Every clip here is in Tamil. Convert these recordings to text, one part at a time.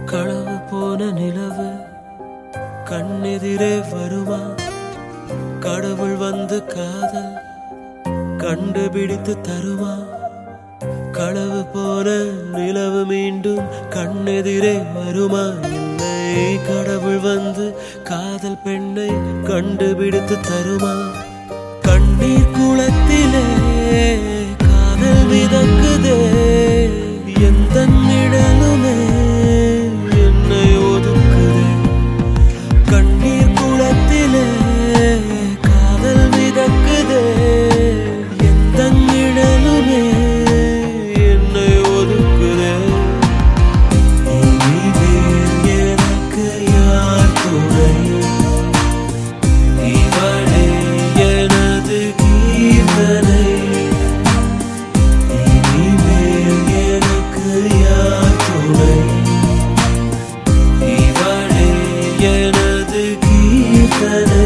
களவு போன நிலவு கண்ணெதிரே வருமா கடவுள் வந்து காதல் கண்டுபிடித்து தருமா களவு போன நிலவு மீண்டும் கண்ணெதிரே வருமா இல்லை கடவுள் வந்து காதல் பெண்ணை கண்டுபிடித்து தருமா கண்ணீர் குளத்திலே காதல் மிதக்குதே எந்த நிழலுமே என்னை ஒதுக்குதே கண்ணீர் குளத்திலே காதல் மிதக்குதே எந்த நிழலுமே என்னை ஒதுக்குதே இனிமேல் எனக்கு யார் துணை இவளே எனது கீர்த்தனை இனிமேல் எனக்கு யார் துணை இவளே எனது கீர்த்தனை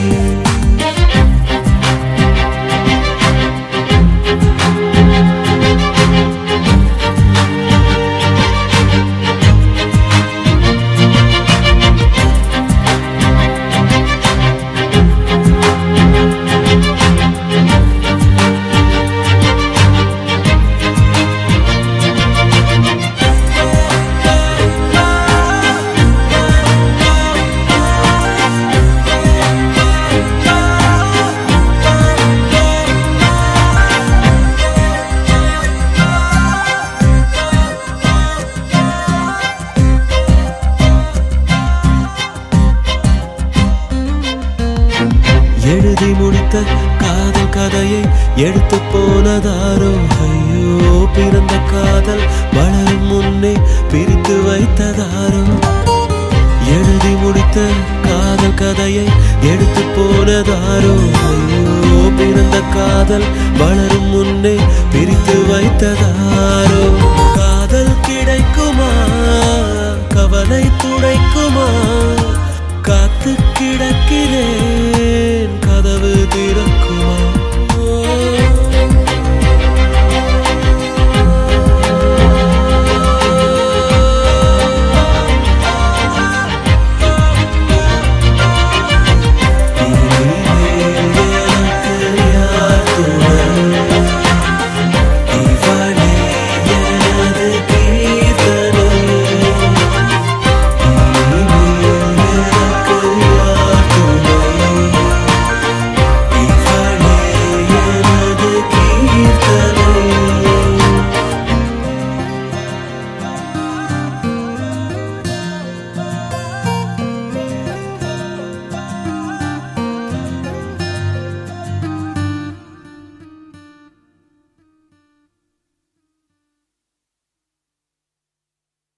எழுதி முடித்த காதல் கதையை எடுத்து போனதாரோ ஐயோ பிறந்த காதல் வளரும் முன்னே பிரித்து வைத்ததாரோ எழுதி முடித்த காதல் கதையை எடுத்து போனதாரோ ஐயோ பிறந்த காதல் வளரும் முன்னே பிரித்து வைத்ததாரோ காதல் கிடைக்குமா கவலை துடைக்குமா காத்து கிடக்கிறேன்